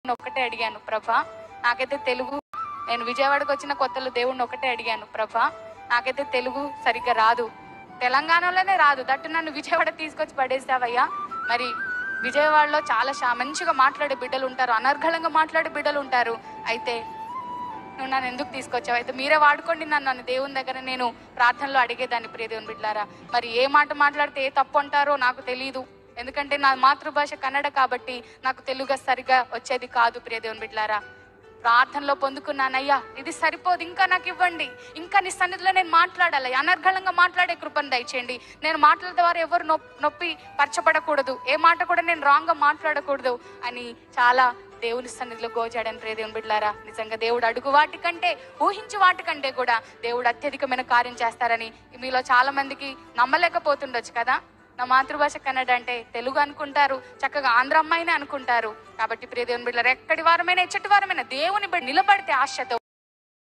ఒక్కటే అడిగాను ప్రభా నాకైతే తెలుగు నేను విజయవాడకు వచ్చిన కొత్తలో దేవుణ్ణి ఒకటే అడిగాను ప్రభా నాకైతే తెలుగు సరిగ్గా రాదు తెలంగాణలోనే రాదు దట్టు నన్ను విజయవాడ తీసుకొచ్చి పడేసావయ్యా మరి విజయవాడలో చాలా శా మంచిగా మాట్లాడే బిడ్డలు ఉంటారు అనర్గళంగా మాట్లాడే బిడ్డలు ఉంటారు అయితే నువ్వు నన్ను ఎందుకు తీసుకొచ్చావు అయితే మీరే వాడుకోండి నన్ను నన్ను దేవుని దగ్గర నేను ప్రార్థనలో అడిగేదాన్ని ప్రియ దేవుని బిడ్డారా మరి ఏ మాట మాట్లాడితే ఏ తప్పు అంటారో నాకు తెలియదు ఎందుకంటే నా మాతృభాష కన్నడ కాబట్టి నాకు తెలుగు సరిగా వచ్చేది కాదు ప్రియ దేవుని బిడ్డారా ప్రార్థనలో పొందుకున్నానయ్యా ఇది సరిపోదు ఇంకా నాకు ఇవ్వండి ఇంకా నీ సన్నిధిలో నేను మాట్లాడాలి అనర్గళంగా మాట్లాడే కృపను దయచేయండి నేను మాట్లాడే వారు ఎవరు నొప్- నొప్పి పరచబడకూడదు ఏ మాట కూడా నేను రాంగ్ గా మాట్లాడకూడదు అని చాలా దేవుని సన్నిధిలో గోజాడని ప్రియ దేవుని బిడ్డారా నిజంగా దేవుడు అడుగు వాటికంటే ఊహించు వాటికంటే కూడా దేవుడు అత్యధికమైన కార్యం చేస్తారని మీలో చాలా మందికి నమ్మలేకపోతుండొచ్చు కదా నా మాతృభాష కన్నడ అంటే తెలుగు అనుకుంటారు చక్కగా ఆంధ్ర అమ్మాయినే అనుకుంటారు కాబట్టి ప్రియ దేవుని బిడ్డలారా ఎక్కడి వారమైనా ఎచ్చటి వారమైనా దేవుని బిడ్డ నిలబడితే ఆశతో